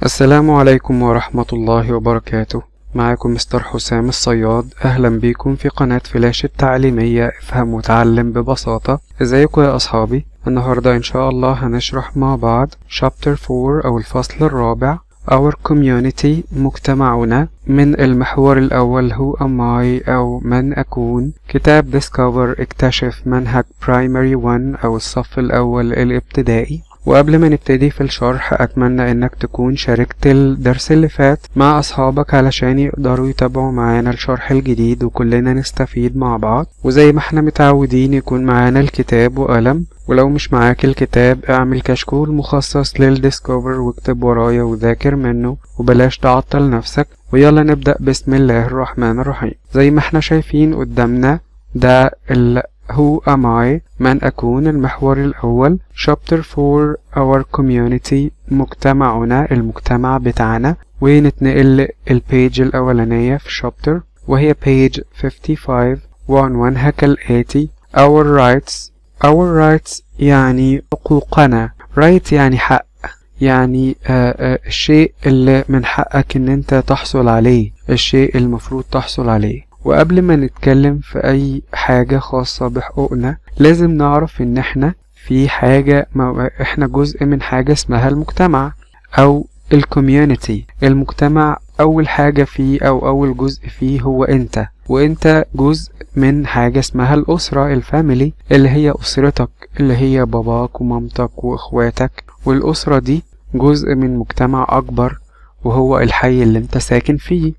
السلام عليكم ورحمة الله وبركاته معاكم مستر حسام الصياد أهلا بيكم في قناة فلاش التعليمية افهم وتعلم ببساطة ازيكم يا أصحابي النهاردة إن شاء الله هنشرح مع بعض Chapter 4 أو الفصل الرابع Our Community مجتمعنا من المحور الأول هو am I أو من أكون كتاب Discover اكتشف منهج Primary 1 أو الصف الأول الابتدائي وقبل ما نبتدي في الشرح أتمنى إنك تكون شاركت الدرس اللي فات مع أصحابك علشان يقدروا يتابعوا معانا الشرح الجديد وكلنا نستفيد مع بعض وزي ما احنا متعودين يكون معانا الكتاب وقلم ولو مش معاك الكتاب اعمل كشكول مخصص للديسكفر واكتب ورايا وذاكر منه وبلاش تعطل نفسك ويلا نبدأ بسم الله الرحمن الرحيم زي ما احنا شايفين قدامنا ده ال Who am I من أكون المحور الأول Chapter 4 Our Community مجتمعنا المجتمع بتاعنا ونتنقل البيج الأولانية في Chapter وهي page 55 وعنوانها كالآتي Our rights Our rights يعني حقوقنا right يعني حق يعني آآ آآ الشيء اللي من حقك ان انت تحصل عليه الشيء المفروض تحصل عليه وقبل ما نتكلم في أي حاجة خاصة بحقوقنا لازم نعرف إن إحنا في حاجة ما إحنا جزء من حاجة اسمها المجتمع أو الكوميونتي المجتمع أول حاجة فيه أو أول جزء فيه هو أنت وأنت جزء من حاجة اسمها الأسرة الفاميلي اللي هي أسرتك اللي هي باباك ومامتك وإخواتك والأسرة دي جزء من مجتمع أكبر وهو الحي اللي انت ساكن فيه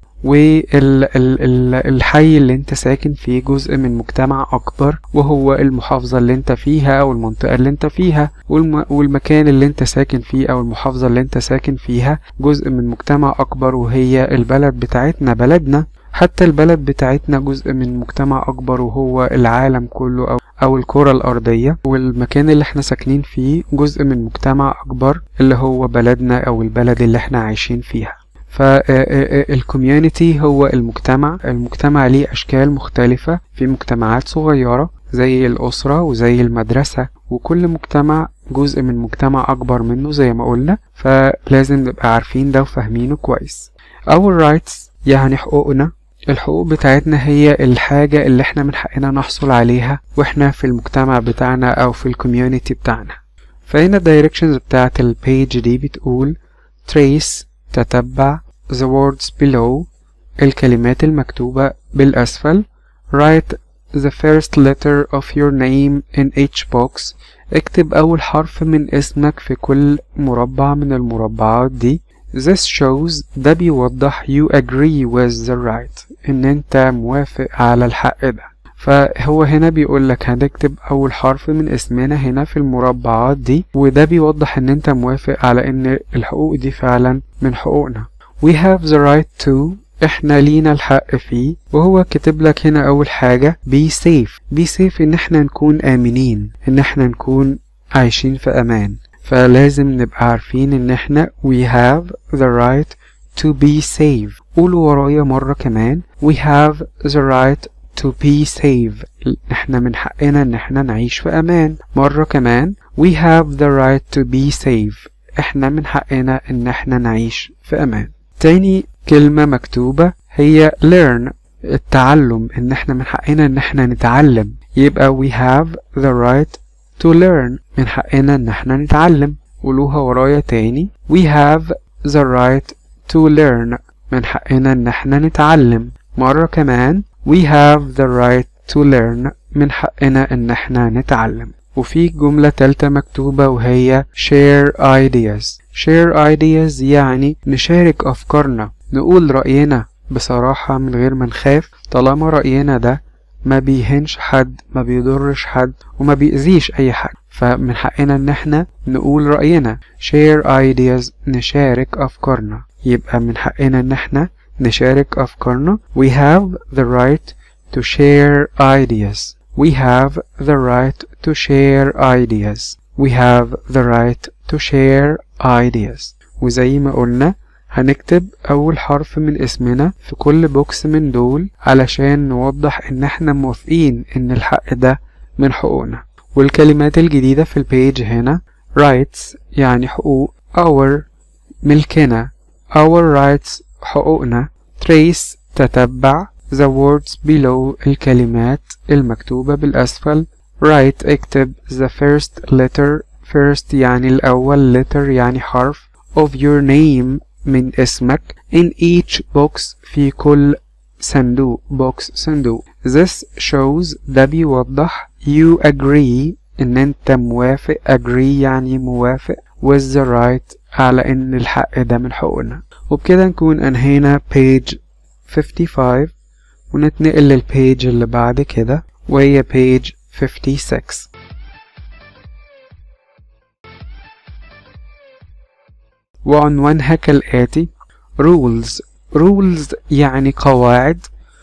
والحي اللي انت ساكن فيه جزء من مجتمع اكبر وهو المحافظة اللي انت فيها او المنطقة اللي انت فيها والم... والمكان اللي انت ساكن فيه او المحافظة اللي انت ساكن فيها جزء من مجتمع اكبر وهي البلد بتاعتنا بلدنا حتى البلد بتاعتنا جزء من مجتمع اكبر وهو العالم كله او او الكرة الارضية والمكان اللي احنا ساكنين فيه جزء من مجتمع اكبر اللي هو بلدنا او البلد اللي احنا عايشين فيها فالكوميونتي هو المجتمع المجتمع ليه أشكال مختلفة في مجتمعات صغيرة زي الأسرة وزي المدرسة وكل مجتمع جزء من مجتمع أكبر منه زي ما قلنا فلازم نبقى عارفين ده وفاهمينه كويس Our rights يعني حقوقنا الحقوق بتاعتنا هي الحاجة اللي احنا من حقنا نحصل عليها واحنا في المجتمع بتاعنا أو في الكوميونتي بتاعنا فهنا الدايركشنز بتاعت البيج دي بتقول trace تتبع the words below الكلمات المكتوبة بالأسفل write the first letter of your name in each box اكتب أول حرف من اسمك في كل مربع من المربعات دي This shows ده بيوضح you agree with the right إن أنت موافق على الحق ده فهو هنا بيقول لك هنكتب أول حرف من اسمنا هنا في المربعات دي وده بيوضح إن أنت موافق على إن الحقوق دي فعلا من حقوقنا We have the right to احنا لينا الحق فيه وهو كاتب لك هنا أول حاجة be safe be safe إن احنا نكون آمنين إن احنا نكون عايشين في أمان فلازم نبقى عارفين إن احنا we have the right to be safe قولوا ورايا مرة كمان we have the right to be safe احنا من حقنا ان احنا نعيش في امان مرة كمان we have the right to be safe احنا من حقنا ان احنا نعيش في امان تاني كلمة مكتوبة هي learn التعلم ان احنا من حقنا ان احنا نتعلم يبقى we have the right to learn من حقنا ان احنا نتعلم قولوها ورايا تاني we have the right to learn من حقنا ان احنا نتعلم مرة كمان We have the right to learn من حقنا ان احنا نتعلم وفي جملة تالتة مكتوبة وهي share ideas share ideas يعني نشارك أفكارنا نقول رأينا بصراحة من غير ما نخاف طالما رأينا ده ما بيهنش حد ما بيضرش حد وما بيأذيش أي حد فمن حقنا ان احنا نقول رأينا share ideas نشارك أفكارنا يبقى من حقنا ان احنا نشارك أفكارنا We have the right to share ideas We have the right to share ideas We have the right to share ideas وزي ما قلنا هنكتب أول حرف من اسمنا في كل بوكس من دول علشان نوضح إن احنا موافقين إن الحق ده من حقوقنا والكلمات الجديدة في البيج هنا rights يعني حقوق our ملكنا our rights حقوقنا trace تتبع the words below الكلمات المكتوبة بالأسفل write اكتب the first letter first يعني الأول letter يعني حرف of your name من اسمك in each box في كل صندوق box صندوق this shows ده بيوضح you agree ان انت موافق agree يعني موافق with the right على ان الحق ده من حقوقنا وبكده نكون انهينا page 55 ونتنقل للبيج اللي بعد كده وهي page 56 وعنوانها كالآتي rules rules يعني قواعد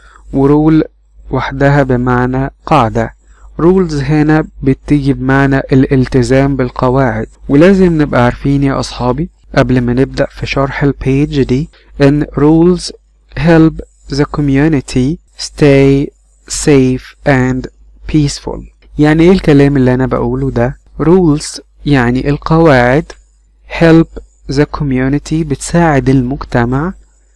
ورول وحدها بمعنى قاعدة rules هنا بتيجي بمعنى الالتزام بالقواعد ولازم نبقى عارفين يا أصحابي قبل ما نبدأ في شرح البيج دي إن rules help the community stay safe and peaceful يعني ايه الكلام اللي انا بقوله ده rules يعني القواعد help the community بتساعد المجتمع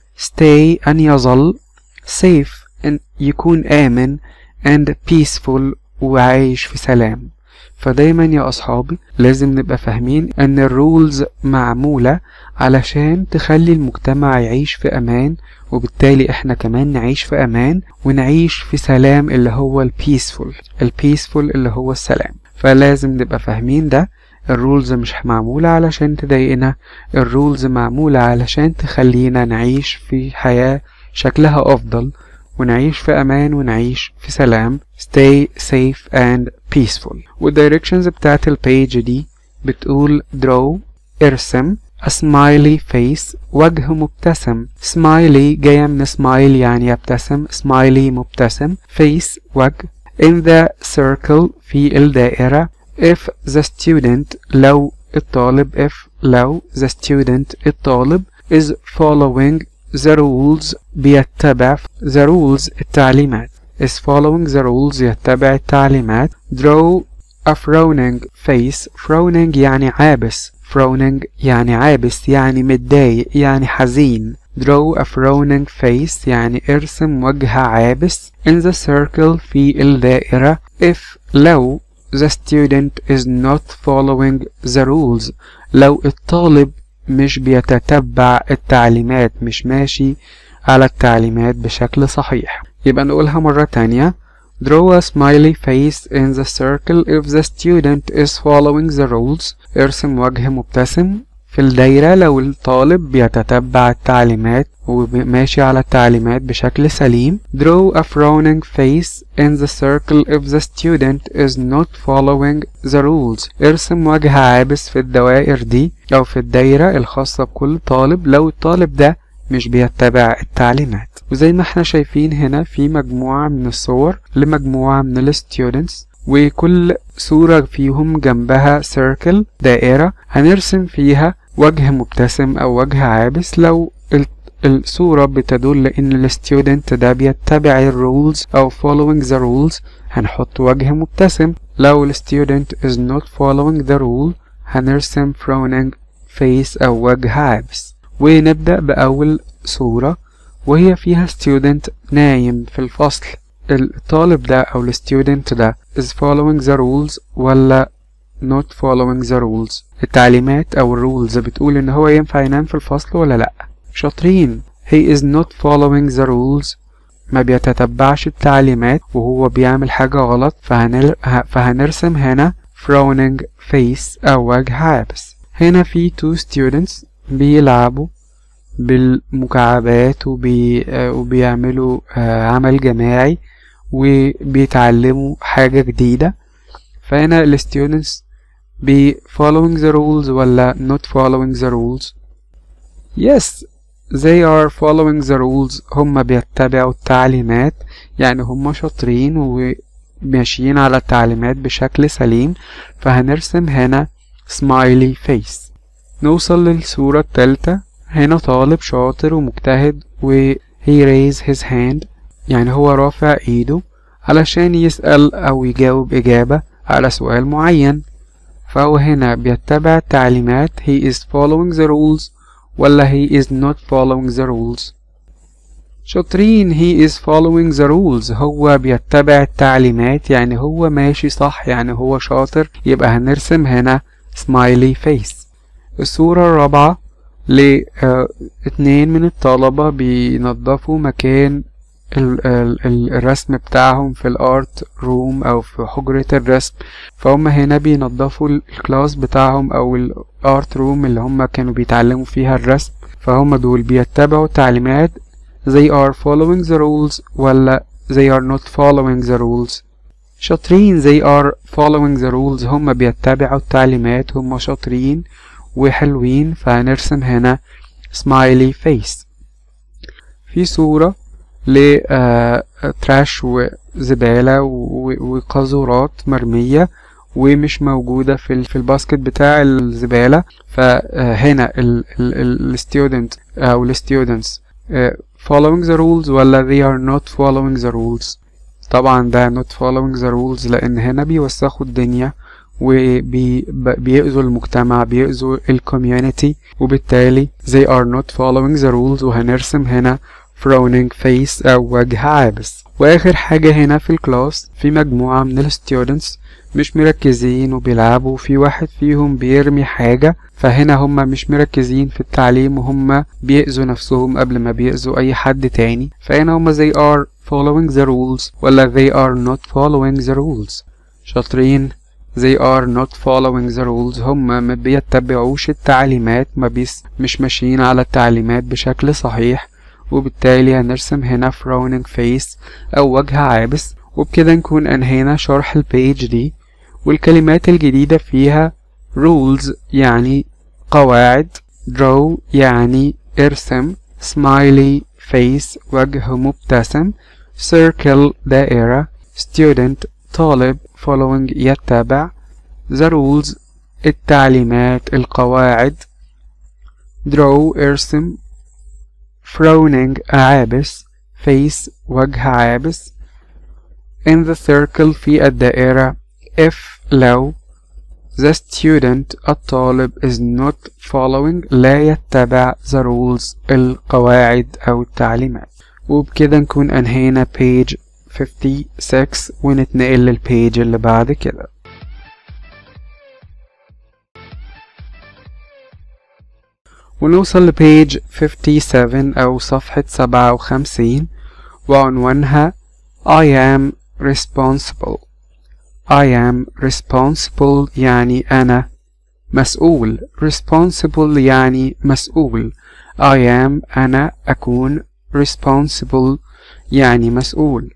stay أن يظل safe أن يكون آمن and peaceful وعايش في سلام فدايما يا أصحابي لازم نبقى فاهمين أن الرولز معمولة علشان تخلي المجتمع يعيش في أمان وبالتالي احنا كمان نعيش في أمان ونعيش في سلام اللي هو البيسفول البيسفول اللي هو السلام فلازم نبقى فاهمين ده الرولز مش معمولة علشان تضايقنا الرولز معمولة علشان تخلينا نعيش في حياة شكلها أفضل ونعيش في أمان ونعيش في سلام stay safe and peaceful والdirections بتاعت البيج دي بتقول draw ارسم a smiley face وجه مبتسم smiley جاية من smile يعني يبتسم smiley مبتسم face وجه in the circle في الدائرة if the student لو الطالب if لو the student الطالب is following the rules بيتبع the rules التعليمات is following the rules يتبع التعليمات draw a frowning face frowning يعني عابس frowning يعني عابس يعني متضايق يعني حزين draw a frowning face يعني ارسم وجه عابس in the circle في الدائرة if لو the student is not following the rules لو الطالب مش بيتتبع التعليمات مش ماشي على التعليمات بشكل صحيح يبقى نقولها مرة تانية Draw a smiley face in the circle if the student is following the rules ارسم وجه مبتسم في الدايرة لو الطالب بيتتبع التعليمات وماشي على التعليمات بشكل سليم Draw a frowning face in the circle if the student is not following the rules ارسم وجه عابس في الدوائر دي أو في الدايرة الخاصة بكل طالب لو الطالب ده مش بيتبع التعليمات وزي ما احنا شايفين هنا في مجموعة من الصور لمجموعة من الستودنتس وكل صورة فيهم جنبها سيركل دائرة هنرسم فيها وجه مبتسم أو وجه عابس لو الصورة بتدل إن الستودنت ده بيتبع الرولز أو following the rules هنحط وجه مبتسم لو الستودنت is not following the rule هنرسم frowning face أو وجه عابس ونبدأ بأول صورة وهي فيها student نايم في الفصل الطالب ده أو الستودنت ده is following the rules ولا not following the rules التعليمات أو الرولز بتقول إن هو ينفع ينام في الفصل ولا لأ شاطرين he is not following the rules ما بيتتبعش التعليمات وهو بيعمل حاجة غلط فهنر... فهنرسم هنا frowning face أو وجه عابس هنا في two students بيلعبوا بالمكعبات وبي... وبيعملوا عمل جماعي وبيتعلموا حاجة جديدة فهنا ال students be following the rules ولا not following the rules yes they are following the rules هم بيتبعوا التعليمات يعني هم شاطرين وماشيين على التعليمات بشكل سليم فهنرسم هنا smiley face نوصل للصورة التالتة هنا طالب شاطر ومجتهد و he raise his hand يعني هو رافع ايده علشان يسأل أو يجاوب إجابة على سؤال معين فهو هنا بيتبع التعليمات he is following the rules ولا he is not following the rules شاطرين he is following the rules هو بيتبع التعليمات يعني هو ماشي صح يعني هو شاطر يبقى هنرسم هنا smiley face الصورة الرابعة لاتنين من الطلبة بينظفوا مكان ال ال الرسم بتاعهم في الارت روم او في حجرة الرسم فهم هنا بينظفوا الكلاس بتاعهم او الارت روم اللي هم كانوا بيتعلموا فيها الرسم فهم دول بيتبعوا تعليمات they are following the rules ولا they are not following the rules شاطرين they are following the rules هم بيتبعوا التعليمات هم شاطرين وحلوين فهنرسم هنا smiley face في صورة لتراش وزبالة وقاذورات مرمية ومش موجودة في في الباسكت بتاع الزبالة فهنا الستودنت أو الستودنتس following the rules ولا they are not following the rules طبعا ده not following the rules لأن هنا بيوسخوا الدنيا وبيأذوا المجتمع بيأذوا الكوميونتي وبالتالي they are not following the rules وهنرسم هنا frowning face أو وجه عابس وآخر حاجة هنا في الكلاس في مجموعة من الستودنتس مش مركزين وبيلعبوا في واحد فيهم بيرمي حاجة فهنا هم مش مركزين في التعليم وهم بيأذوا نفسهم قبل ما بيأذوا أي حد تاني فهنا هم they are following the rules ولا they are not following the rules شاطرين they are not following the rules هم ما بيتبعوش التعليمات ما بيس مش ماشيين على التعليمات بشكل صحيح وبالتالي هنرسم هنا frowning face أو وجه عابس وبكده نكون أنهينا شرح البيج دي والكلمات الجديدة فيها rules يعني قواعد draw يعني ارسم smiley face وجه مبتسم circle دائرة student طالب following يتبع the rules التعليمات القواعد draw ارسم frowning عابس face وجه عابس in the circle في الدائرة if لو the student الطالب is not following لا يتبع the rules القواعد أو التعليمات وبكده نكون أنهينا page 56 ونتنقل للبيج اللي بعد كده ونوصل لبيج 57 أو صفحة 57 وعنوانها I am responsible I am responsible يعني أنا مسؤول responsible يعني مسؤول I am أنا أكون responsible يعني مسؤول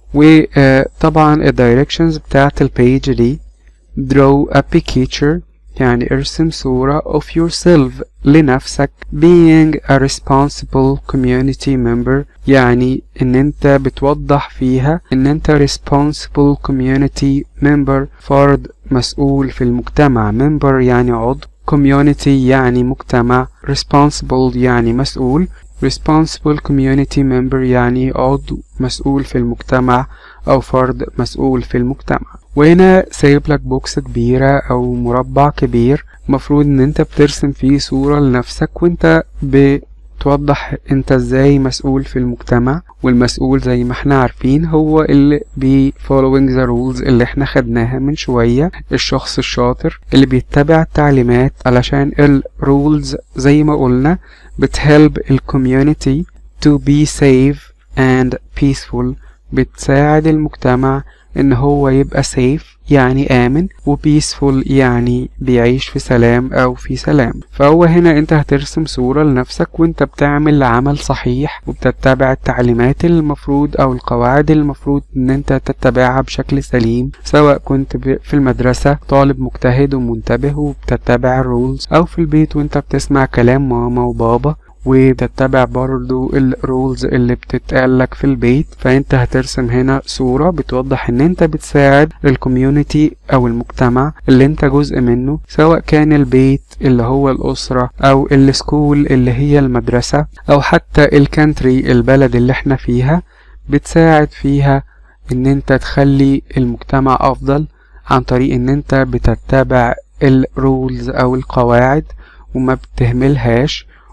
وطبعا الدايركشنز بتاعت البيج دي draw a picture يعني ارسم صورة of yourself لنفسك being a responsible community member يعني ان انت بتوضح فيها ان انت responsible community member فرد مسؤول في المجتمع member يعني عضو community يعني مجتمع responsible يعني مسؤول responsible community member يعني عضو مسؤول في المجتمع أو فرد مسؤول في المجتمع وهنا سايب لك بوكس كبيرة أو مربع كبير مفروض إن أنت بترسم فيه صورة لنفسك وأنت بتوضح أنت إزاي مسؤول في المجتمع والمسؤول زي ما احنا عارفين هو اللي بي following the rules اللي احنا خدناها من شوية الشخص الشاطر اللي بيتبع التعليمات علشان ال rules زي ما قلنا بتهلب الكوميونتي to be safe and peaceful بتساعد المجتمع ان هو يبقى safe يعني آمن و peaceful يعني بيعيش في سلام أو في سلام فهو هنا أنت هترسم صورة لنفسك وأنت بتعمل عمل صحيح وبتتبع التعليمات المفروض أو القواعد المفروض أن أنت تتبعها بشكل سليم سواء كنت في المدرسة طالب مجتهد ومنتبه وبتتبع الرولز أو في البيت وأنت بتسمع كلام ماما وبابا وتتبع برضو الرولز اللي بتتقالك في البيت فانت هترسم هنا صورة بتوضح ان انت بتساعد الكوميونتي او المجتمع اللي انت جزء منه سواء كان البيت اللي هو الاسرة او السكول اللي هي المدرسة او حتى الكانتري البلد اللي احنا فيها بتساعد فيها ان انت تخلي المجتمع افضل عن طريق ان انت بتتبع الرولز او القواعد وما بتهملهاش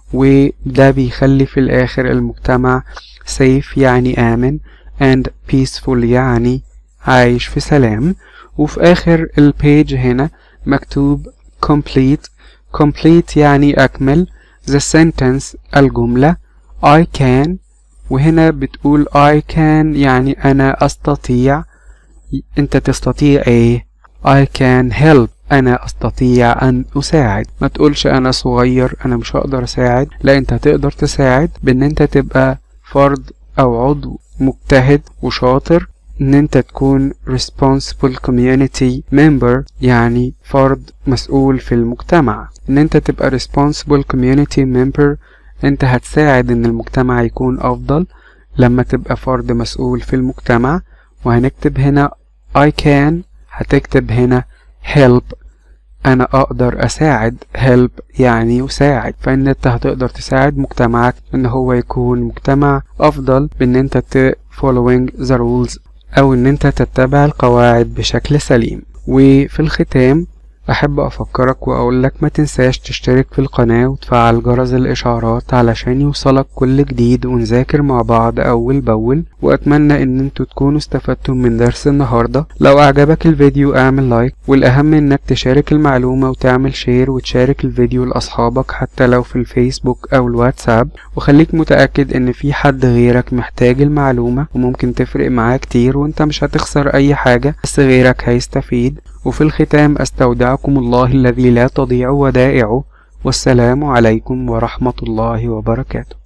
وده بيخلي في الآخر المجتمع safe يعني آمن and peaceful يعني عايش في سلام وفي آخر البيج هنا مكتوب complete complete يعني أكمل the sentence الجملة I can وهنا بتقول I can يعني أنا أستطيع أنت تستطيع إيه I can help أنا أستطيع أن أساعد ما تقولش أنا صغير أنا مش هقدر أساعد لا أنت هتقدر تساعد بأن أنت تبقى فرد أو عضو مجتهد وشاطر ان انت تكون responsible community member يعني فرد مسؤول في المجتمع ان انت تبقى responsible community member انت هتساعد ان المجتمع يكون افضل لما تبقى فرد مسؤول في المجتمع وهنكتب هنا I can هتكتب هنا help انا اقدر اساعد help يعني يساعد فان انت هتقدر تساعد مجتمعك ان هو يكون مجتمع افضل بان انت ت following the rules او ان انت تتبع القواعد بشكل سليم وفي الختام أحب أفكرك وأقولك ما تنساش تشترك في القناة وتفعل جرس الإشعارات علشان يوصلك كل جديد ونذاكر مع بعض أول بأول وأتمنى إن انتوا تكونوا استفدتم من درس النهاردة لو أعجبك الفيديو اعمل لايك والأهم إنك تشارك المعلومة وتعمل شير وتشارك الفيديو لأصحابك حتى لو في الفيسبوك أو الواتساب وخليك متأكد إن في حد غيرك محتاج المعلومة وممكن تفرق معاه كتير وانت مش هتخسر أي حاجة بس غيرك هيستفيد وفي الختام أستودعكم الله الذي لا تضيع ودائعه والسلام عليكم ورحمة الله وبركاته